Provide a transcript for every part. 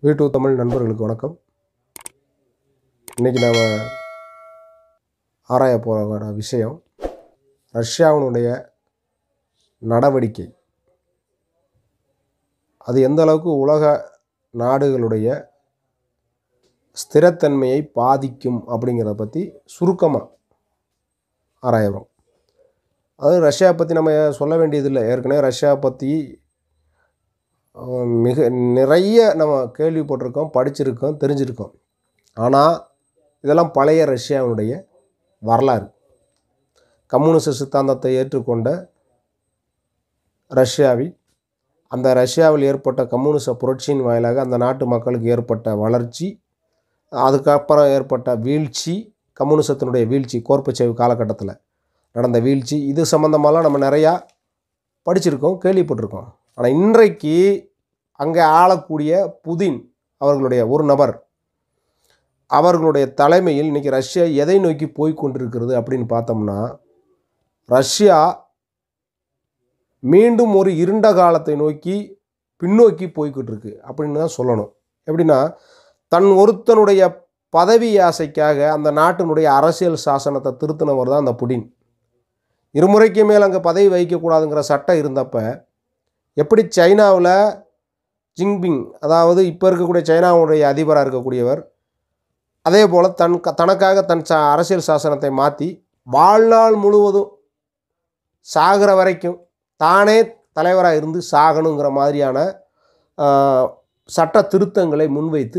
வீட்டு தமிழ் நண்பர்களுக்கு வணக்கம் இன்றைக்கி நாம் ஆராய போகிற விஷயம் ரஷ்யாவினுடைய நடவடிக்கை அது எந்த அளவுக்கு உலக நாடுகளுடைய ஸ்திரத்தன்மையை பாதிக்கும் அப்படிங்கிறத பற்றி சுருக்கமாக ஆராயிறோம் அதாவது ரஷ்யா பற்றி நம்ம சொல்ல வேண்டியதில்லை ஏற்கனவே ரஷ்யா பற்றி அஹ், மிக நிறைய நம்ம கேள்விப்பட்டிருக்கோம் படிச்சிருக்கோம் தெரிஞ்சிருக்கோம் ஆனால் இதெல்லாம் பழைய ரஷ்யாவினுடைய வரலாறு கம்யூனிச சித்தாந்தத்தை ஏற்றுக்கொண்ட ரஷ்யாவில் அந்த ரஷ்யாவில் ஏற்பட்ட கம்யூனிச புரட்சியின் வாயிலாக அந்த நாட்டு மக்களுக்கு ஏற்பட்ட வளர்ச்சி அதுக்கப்புறம் ஏற்பட்ட வீழ்ச்சி கம்யூனிசத்தினுடைய வீழ்ச்சி கோர்பச்சேவ் காலகட்டத்தில் நடந்த வீழ்ச்சி இது சம்மந்தமாலாம் நம்ம நிறையா படிச்சிருக்கோம் கேள்விப்பட்டிருக்கோம் ஆனால் இன்றைக்கு அங்கே ஆளக்கூடிய புதின் அவர்களுடைய ஒரு நபர் அவர்களுடைய தலைமையில் இன்றைக்கி ரஷ்யா எதை நோக்கி போய் கொண்டிருக்கிறது அப்படின்னு பார்த்தோம்னா ரஷ்யா மீண்டும் ஒரு இருண்ட காலத்தை நோக்கி பின்னோக்கி போய்கிட்டு இருக்கு அப்படின்னு தான் சொல்லணும் எப்படின்னா தன் ஒருத்தனுடைய பதவி ஆசைக்காக அந்த நாட்டினுடைய அரசியல் சாசனத்தை திருத்தினவர் தான் அந்த புடின் இருமுறைக்கு மேல் அங்கே பதவி வகிக்கக்கூடாதுங்கிற சட்டம் இருந்தப்ப எப்படி சைனாவில் ஜிங்பிங் அதாவது இப்போ இருக்கக்கூடிய சைனாவுடைய அதிபராக இருக்கக்கூடியவர் அதே போல் தன் க- தனக்காக தன் சா அரசியல் சாசனத்தை மாற்றி வாழ்நாள் முழுவதும் சாகிற வரைக்கும் தானே தலைவராக இருந்து சாகணுங்கிற மாதிரியான ஆஹ், சட்ட திருத்தங்களை முன்வைத்து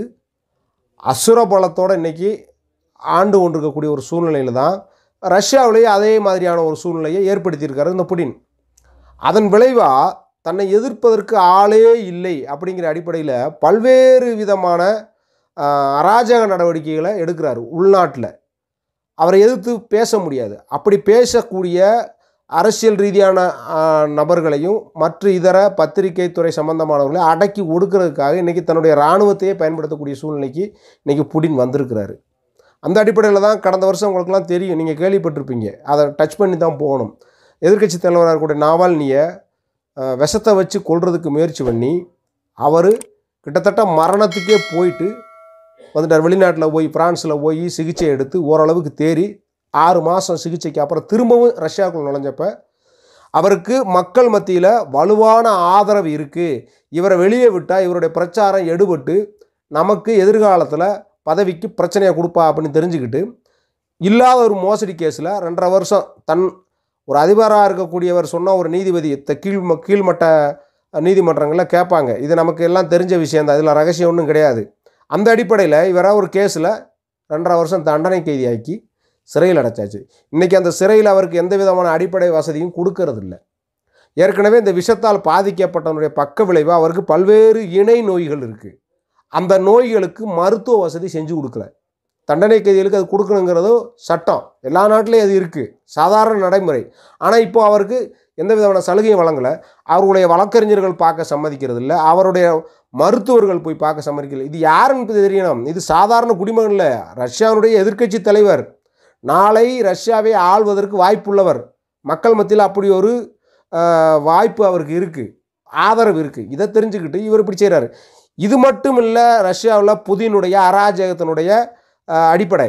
அசுர பலத்தோடு இன்றைக்கி ஆண்டு கொண்டிருக்கக்கூடிய ஒரு சூழ்நிலையில் தான் ரஷ்யாவிலேயே அதே மாதிரியான ஒரு சூழ்நிலையை ஏற்படுத்தியிருக்காரு இந்த புடின் அதன் விளைவாக தன்னை எதிர்ப்பதற்கு ஆளே இல்லை அப்படிங்கிற அடிப்படையில் பல்வேறு விதமான ஆஹ், அராஜக நடவடிக்கைகளை எடுக்கிறார் உள்நாட்டில் அவரை எதிர்த்து பேச முடியாது அப்படி பேசக்கூடிய அரசியல் ரீதியான ஆஹ், நபர்களையும் மற்ற இதர பத்திரிகை துறை சம்பந்தமானவர்களை அடக்கி ஒடுக்கிறதுக்காக இன்றைக்கி தன்னுடைய இராணுவத்தையே பயன்படுத்தக்கூடிய சூழ்நிலைக்கு இன்றைக்கி புடின் வந்திருக்கிறாரு அந்த அடிப்படையில் தான் கடந்த வருஷம் உங்களுக்குலாம் தெரியும் நீங்கள் கேள்விப்பட்டிருப்பீங்க அதை டச் பண்ணி தான் போகணும் எதிர்க்கட்சி தலைவராக இருக்கக்கூடிய நாவால்னியை அஹ், விஷத்தை வச்சு கொல்றதுக்கு முயற்சி பண்ணி அவர் கிட்டத்தட்ட மரணத்துக்கே போயிட்டு வந்துட்டார் வெளிநாட்டில் போய் பிரான்ஸில் போய் சிகிச்சை எடுத்து ஓரளவுக்கு தேறி ஆறு மாதம் சிகிச்சைக்கு அப்புறம் திரும்பவும் ரஷ்யாவுக்குள்ள நுழைஞ்சப்ப அவருக்கு மக்கள் மத்தியில் வலுவான ஆதரவு இருக்குது இவரை வெளியே விட்டால் இவருடைய பிரச்சாரம் எடுபட்டு நமக்கு எதிர்காலத்தில் பதவிக்கு பிரச்சனையை கொடுப்பா அப்படின்னு தெரிஞ்சுக்கிட்டு இல்லாத ஒரு மோசடி கேஸில் ரெண்டரை வருஷம் தன் ஒரு அதிபராக இருக்கக்கூடியவர் சொன்ன ஒரு நீதிபதி த- கீழ் ம- கீழ்மட்ட நீதிமன்றங்களில் கேட்பாங்க இது நமக்கு எல்லாம் தெரிஞ்ச விஷயம் தான் இதில் ரகசியம் ஒன்றும் கிடையாது அந்த அடிப்படையில் இவரை ஒரு கேஸில் ரெண்டரை வருஷம் தண்டனை கைதியாக்கி சிறையில் அடைச்சாச்சு இன்றைக்கி அந்த சிறையில் அவருக்கு எந்த விதமான அடிப்படை வசதியும் கொடுக்கறதில்ல ஏற்கனவே இந்த விஷத்தால் பாதிக்கப்பட்டவனுடைய பக்க விளைவு அவருக்கு பல்வேறு இணை நோய்கள் இருக்குது அந்த நோய்களுக்கு மருத்துவ வசதி செஞ்சு கொடுக்கல தண்டனை கைதிகளுக்கு அது கொடுக்கணுங்கிறதோ சட்டம் எல்லா நாட்டிலையும் அது இருக்குது சாதாரண நடைமுறை ஆனால் இப்போ அவருக்கு எந்த விதமான சலுகையும் வழங்கலை அவருடைய வழக்கறிஞர்கள் பார்க்க சம்மதிக்கிறது இல்லை அவருடைய மருத்துவர்கள் போய் பார்க்க சம்மதிக்கல இது யாருன்னு தெரியணும் இது சாதாரண குடிமகன் இல்லை ரஷ்யாவுடைய எதிர்க்கட்சி தலைவர் நாளை ரஷ்யாவை ஆள்வதற்கு வாய்ப்புள்ளவர் மக்கள் மத்தியில் அப்படி ஒரு ஆஹ், வாய்ப்பு அவருக்கு இருக்குது ஆதரவு இருக்குது இதை தெரிஞ்சுக்கிட்டு இவர் இப்படி செய்கிறாரு இது மட்டும் இல்லை ரஷ்யாவில் புதினுடைய அராஜகத்தினுடைய ஆஹ், அடிப்படை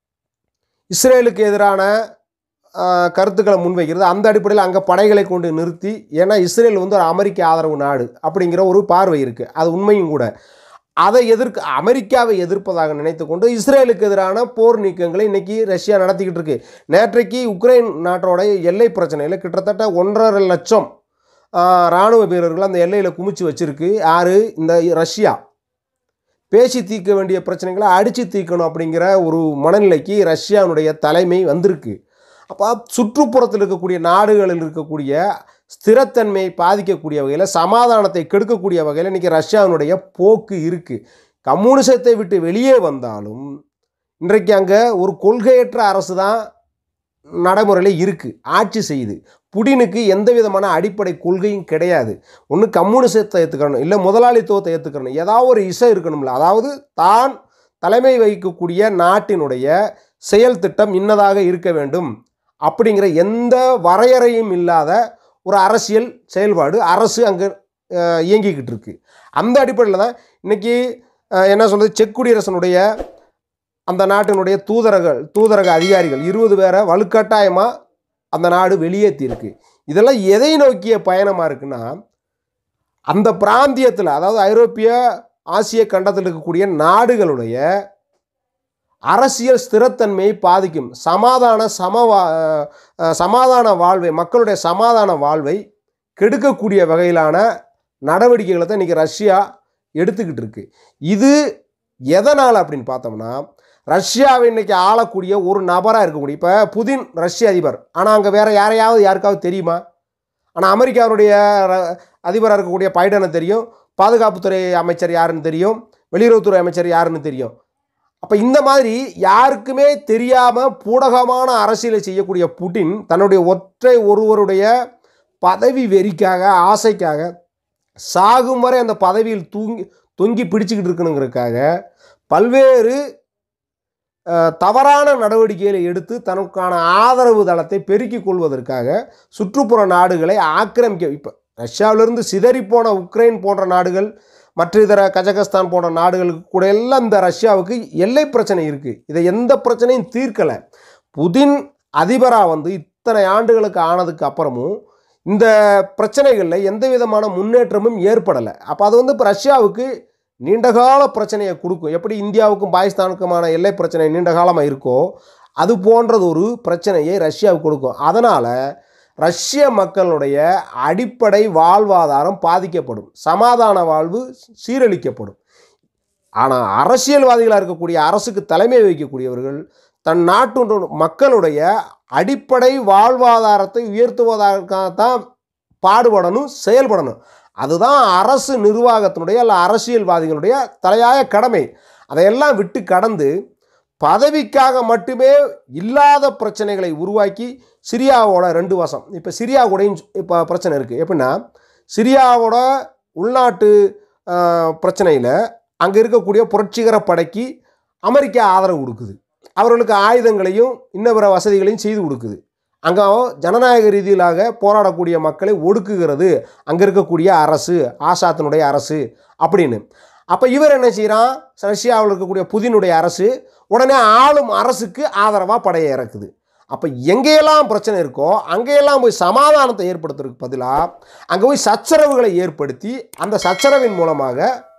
இஸ்ரேலுக்கு எதிரான ஆஹ், கருத்துக்களை முன்வைக்கிறது அந்த அடிப்படையில் அங்கே படைகளை கொண்டு நிறுத்தி ஏன்னா இஸ்ரேல் வந்து ஒரு அமெரிக்க ஆதரவு நாடு அப்படிங்கிற ஒரு பார்வை இருக்குது அது உண்மையும் கூட அதை எதிர்க்க அமெரிக்காவை எதிர்ப்பதாக நினைத்து கொண்டு இஸ்ரேலுக்கு எதிரான போர் நீக்கங்களை இன்னைக்கு ரஷ்யா நடத்திக்கிட்டு இருக்கு நேற்றைக்கு உக்ரைன் நாட்டோட எல்லை பிரச்சனையில் கிட்டத்தட்ட ஒன்றரை லட்சம் ஆஹ், இராணுவ வீரர்கள் அந்த எல்லையில் குமிச்சு வச்சிருக்கு யாரு இந்த ரஷ்யா பேசி தீர்க்க வேண்டிய பிரச்சனைகளை அடித்து தீர்க்கணும் அப்படிங்கிற ஒரு மனநிலைக்கு ரஷ்யாவுடைய தலைமை வந்திருக்கு அப்போ சுற்றுப்புறத்தில் இருக்கக்கூடிய நாடுகளில் இருக்கக்கூடிய ஸ்திரத்தன்மையை பாதிக்கக்கூடிய வகையில் சமாதானத்தை கெடுக்கக்கூடிய வகையில் இன்றைக்கி ரஷ்யாவினுடைய போக்கு இருக்குது கம்யூனிசத்தை விட்டு வெளியே வந்தாலும் இன்றைக்கு அங்கே ஒரு கொள்கையற்ற அரசு தான் நடைமுறையில் இருக்குது ஆட்சி செய்யுது புடினுக்கு எந்த விதமான அடிப்படை கொள்கையும் கிடையாது ஒன்று கம்யூனிசத்தை ஏற்றுக்கணும் இல்லை முதலாளித்துவத்தை ஏற்றுக்கணும் ஏதாவது ஒரு இசை இருக்கணும்ல அதாவது தான் தலைமை வகிக்கக்கூடிய நாட்டினுடைய செயல் திட்டம் இன்னதாக இருக்க வேண்டும் அப்படிங்கிற எந்த வரையறையும் இல்லாத ஒரு அரசியல் செயல்பாடு அரசு அங்கே இயங்கிக்கிட்டு இருக்கு அந்த அடிப்படையில் தான் இன்றைக்கி அஹ், என்ன சொல்றது செக் குடியரசனுடைய அந்த நாட்டினுடைய தூதரகள் தூதரக அதிகாரிகள் இருபது பேரை வலுக்கட்டாயமாக அந்த நாடு வெளியேற்றிருக்கு இதெல்லாம் எதை நோக்கிய பயணமாக இருக்குன்னா அந்த பிராந்தியத்தில் அதாவது ஐரோப்பிய ஆசிய கண்டத்தில் இருக்கக்கூடிய நாடுகளுடைய அரசியல் ஸ்திரத்தன்மையை பாதிக்கும் சமாதான சமவா அஹ், சமாதான வாழ்வை மக்களுடைய சமாதான வாழ்வை கெடுக்கக்கூடிய வகையிலான நடவடிக்கைகளை தான் இன்றைக்கி ரஷ்யா எடுத்துக்கிட்டு இருக்கு இது எதனால் அப்படின்னு பார்த்தோம்னா ரஷ்யாவை இன்னைக்கு ஆளக்கூடிய ஒரு நபராக இருக்கக்கூடிய இப்போ புதின் ரஷ்ய அதிபர் ஆனால் அங்கே வேற யாரையாவது யாருக்காவது தெரியுமா ஆனால் அமெரிக்காவுடைய ர- அதிபராக இருக்கக்கூடிய பைடனை தெரியும் பாதுகாப்புத்துறை அமைச்சர் யாருன்னு தெரியும் வெளியுறவுத்துறை அமைச்சர் யாருன்னு தெரியும் அப்போ இந்த மாதிரி யாருக்குமே தெரியாமல் பூடகமான அரசியலை செய்யக்கூடிய புட்டின் தன்னுடைய ஒற்றை ஒருவருடைய பதவி வெறிக்காக ஆசைக்காக சாகும் வரை அந்த பதவியில் தூங்கி தொங்கி பிடிச்சிக்கிட்டு இருக்கணுங்கிறதுக்காக பல்வேறு அஹ், தவறான நடவடிக்கைகளை எடுத்து தனக்கான ஆதரவு தளத்தை பெருக்கிக் கொள்வதற்காக சுற்றுப்புற நாடுகளை ஆக்கிரமிக்க இப்போ ரஷ்யாவிலிருந்து சிதறிப்போன உக்ரைன் போன்ற நாடுகள் மற்ற இதர கஜகஸ்தான் போன்ற நாடுகளுக்கு கூட எல்லாம் இந்த ரஷ்யாவுக்கு எல்லை பிரச்சனை இருக்குது இதை எந்த பிரச்சனையும் தீர்க்கலை புதின் அதிபராக வந்து இத்தனை ஆண்டுகளுக்கு ஆனதுக்கு அப்புறமும் இந்த பிரச்சனைகளில் எந்த விதமான முன்னேற்றமும் ஏற்படலை அப்போ அது வந்து இப்போ ரஷ்யாவுக்கு நீண்டகால பிரச்சனையை கொடுக்கும் எப்படி இந்தியாவுக்கும் பாகிஸ்தானுக்குமான எல்லை பிரச்சனை நீண்ட காலமாக இருக்கோ அது போன்றது ஒரு பிரச்சனையை ரஷ்யாவுக்கு கொடுக்கும் அதனால் ரஷ்ய மக்களுடைய அடிப்படை வாழ்வாதாரம் பாதிக்கப்படும் சமாதான வாழ்வு சீரழிக்கப்படும் ஆனால் அரசியல்வாதிகளாக இருக்கக்கூடிய அரசுக்கு தலைமை வகிக்கக்கூடியவர்கள் தன் நாட்டு மக்களுடைய அடிப்படை வாழ்வாதாரத்தை உயர்த்துவதற்காகத்தான் பாடுபடணும் செயல்படணும் அதுதான் அரசு நிர்வாகத்தினுடைய அல்ல அரசியல்வாதிகளுடைய தலையாய கடமை அதையெல்லாம் விட்டு கடந்து பதவிக்காக மட்டுமே இல்லாத பிரச்சனைகளை உருவாக்கி சிரியாவோட ரெண்டு வருஷம் இப்போ சிரியா கூடயும் இப்போ பிரச்சனை இருக்குது எப்படின்னா சிரியாவோட உள்நாட்டு பிரச்சனையில் அங்கே இருக்கக்கூடிய புரட்சிகர படைக்கு அமெரிக்கா ஆதரவு கொடுக்குது அவர்களுக்கு ஆயுதங்களையும் இன்ன பிற வசதிகளையும் செய்து கொடுக்குது அங்கே ஜனநாயக ரீதியிலாக போராடக்கூடிய மக்களை ஒடுக்குகிறது அங்கே இருக்கக்கூடிய அரசு ஆசாத்தினுடைய அரசு அப்படின்னு அப்போ இவர் என்ன செய்கிறான் ரஷ்யாவில் இருக்கக்கூடிய புதினுடைய அரசு உடனே ஆளும் அரசுக்கு ஆதரவாக படையை இறக்குது அப்போ எங்கேயெல்லாம் பிரச்சனை இருக்கோ அங்கேயெல்லாம் போய் சமாதானத்தை ஏற்படுத்துறதுக்கு பதிலாக அங்கே போய் சச்சரவுகளை ஏற்படுத்தி அந்த சச்சரவின் மூலமாக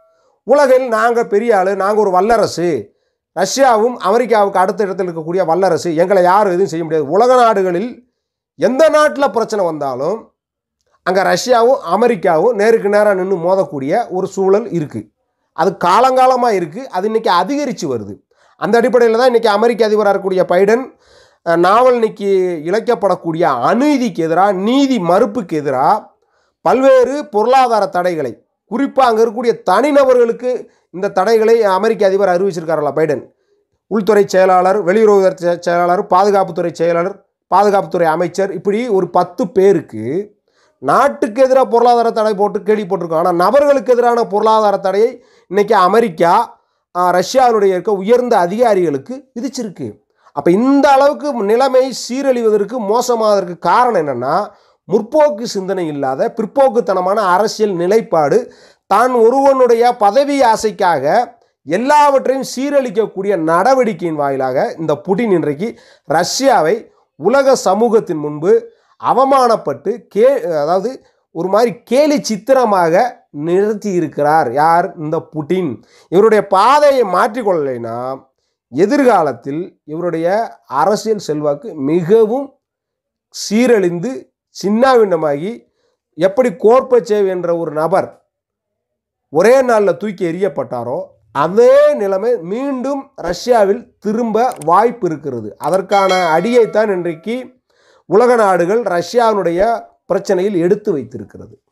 உலகில் நாங்கள் பெரிய ஆள் நாங்கள் ஒரு வல்லரசு ரஷ்யாவும் அமெரிக்காவுக்கு அடுத்த இடத்துல இருக்கக்கூடிய வல்லரசு எங்களை யாரும் எதுவும் செய்ய முடியாது உலக நாடுகளில் எந்த நாட்டில் பிரச்சனை வந்தாலும் அங்கே ரஷ்யாவும் அமெரிக்காவும் நேருக்கு நேராக நின்று மோதக்கூடிய ஒரு சூழல் இருக்குது அது காலங்காலமாக இருக்குது அது இன்றைக்கி அதிகரித்து வருது அந்த அடிப்படையில் தான் இன்றைக்கி அமெரிக்க அதிபராக இருக்கக்கூடிய பைடன் அஹ், நாவல்னிக்கு இழைக்கப்படக்கூடிய அநீதிக்கு எதிராக நீதி மறுப்புக்கு எதிராக பல்வேறு பொருளாதார தடைகளை குறிப்பாக அங்கே இருக்கக்கூடிய தனிநபர்களுக்கு இந்த தடைகளை அமெரிக்க அதிபர் அறிவிச்சிருக்காரல்ல பைடன் உள்துறை செயலாளர் வெளியுறவு செ- செயலாளர் பாதுகாப்புத்துறை செயலாளர் பாதுகாப்புத்துறை அமைச்சர் இப்படி ஒரு பத்து பேருக்கு நாட்டுக்கு எதிராக பொருளாதார தடை போட்டு கேள்விப்பட்டிருக்கோம் ஆனால் நபர்களுக்கு எதிரான பொருளாதார தடையை இன்னைக்கு அமெரிக்கா ஆ, ரஷ்யாவினுடைய இருக்க உயர்ந்த அதிகாரிகளுக்கு விதிச்சிருக்கு அப்போ இந்த அளவுக்கு நிலைமை சீரழிவதற்கு மோசமாவதற்கு காரணம் என்னென்னா முற்போக்கு சிந்தனை இல்லாத பிற்போக்குத்தனமான அரசியல் நிலைப்பாடு தான் ஒருவனுடைய பதவி ஆசைக்காக எல்லாவற்றையும் சீரழிக்கக்கூடிய நடவடிக்கையின் வாயிலாக இந்த புடின் இன்றைக்கு ரஷ்யாவை உலக சமூகத்தின் முன்பு அவமானப்பட்டு கே அதாவது ஒரு மாதிரி கேலி சித்திரமாக நிறுத்தி இருக்கிறார் யார் இந்த புட்டின் இவருடைய பாதையை மாற்றிக்கொள்ளலைன்னா எதிர்காலத்தில் இவருடைய அரசியல் செல்வாக்கு மிகவும் சீரழிந்து சின்னாவின்னமாகி எப்படி கோர்பச்சேவ் என்ற ஒரு நபர் ஒரே நாளில் தூக்கி எறியப்பட்டாரோ அதே நிலைமை மீண்டும் ரஷ்யாவில் திரும்ப வாய்ப்பு இருக்கிறது அதற்கான அடியைத்தான் இன்றைக்கு உலக நாடுகள் ரஷ்யாவினுடைய பிரச்சனையில் எடுத்து வைத்திருக்கிறது